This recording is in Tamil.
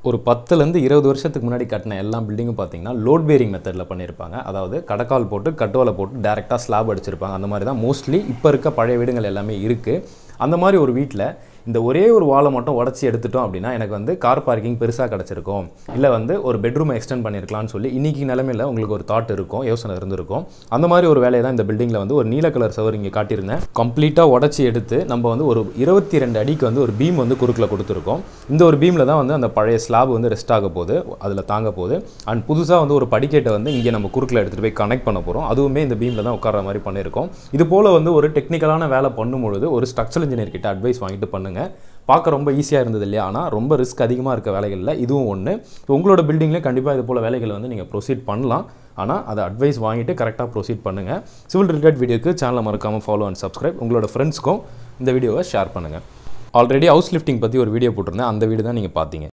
ஒரு பத்துலேருந்து இருபது வருஷத்துக்கு முன்னாடி கட்டின எல்லா பில்டிங்கும் பார்த்தீங்கன்னா லோட் பேரிங் மெத்தடில் பண்ணியிருப்பாங்க அதாவது கடக்கால் போட்டு கட்டோலை போட்டு டேரெக்டாக ஸ்லாப் அடிச்சிருப்பாங்க அந்த மாதிரி தான் மோஸ்ட்லி இப்போ இருக்க பழைய வீடுகள் எல்லாமே இருக்குது அந்த மாதிரி ஒரு வீட்டில் இந்த ஒரே ஒரு வாலை மட்டும் உடச்சி எடுத்துட்டோம் அப்படின்னா எனக்கு வந்து கார் பார்க்கிங் பெருசாக கிடச்சிருக்கும் இல்லை வந்து ஒரு பெட்ரூமை எக்ஸ்டெண்ட் பண்ணியிருக்கலாம்னு சொல்லி இன்றைக்கி நிலமையில் உங்களுக்கு ஒரு தாட் இருக்கும் யோசனை இருந்திருக்கும் அந்த மாதிரி ஒரு வேலையை தான் இந்த பில்டிங்கில் வந்து ஒரு நீல கலர் சவர் இங்கே காட்டியிருந்தேன் கம்ப்ளீட்டாக உடச்சி எடுத்து நம்ம வந்து ஒரு இருபத்தி ரெண்டு அடிக்கு வந்து ஒரு பீம் வந்து குறுக்கில் கொடுத்துருக்கோம் இந்த ஒரு பீமில் தான் வந்து அந்த பழைய ஸ்லாப் வந்து ரெஸ்ட் ஆக போகுது அதில் தாங்க போகுது அண்ட் புதுசாக வந்து ஒரு படிக்கட்டை வந்து இங்கே நம்ம குறுக்கில் எடுத்துகிட்டு போய் கனெக்ட் பண்ண போகிறோம் அதுவுமே இந்த பீமில் தான் உட்கார மாதிரி பண்ணியிருக்கோம் இது போல் வந்து ஒரு டெக்னிக்கலான வேலை பண்ணும்பொழுது ஒரு ஸ்ட்ரக்சரல் இன்ஜினியர் கிட்ட அட்வைஸ் வாங்கிட்டு பண்ணுங்கள் பார்க்க ரொம்ப ஈஸியாக இருந்தது இல்லையா ஆனால் ரொம்ப ரிஸ்க் அதிகமாக இருக்க வேலைகளில் இதுவும் ஒன்று உங்களோட பில்டிங்லேயே கண்டிப்பாக இது போல் வேலைகளை வந்து நீங்கள் ப்ரொசீட் பண்ணலாம் ஆனால் அதை அட்வைஸ் வாங்கிட்டு கரெக்டாக ப்ரொசீட் பண்ணுங்கள் சிவில் ரிலேட்டட் வீடியோக்கு சேனலை மறக்காமல் ஃபாலோ அண்ட் சப்ஸ்கிரைப் உங்களோட ஃப்ரெண்ட்ஸ்க்கும் இந்த வீடியோவை ஷேர் பண்ணுங்கள் ஆல்ரெடி ஹவுஸ் லிஃப்டிங் பற்றி ஒரு வீடியோ போட்டிருந்தேன் அந்த வீடு தான் நீங்கள் பார்த்தீங்க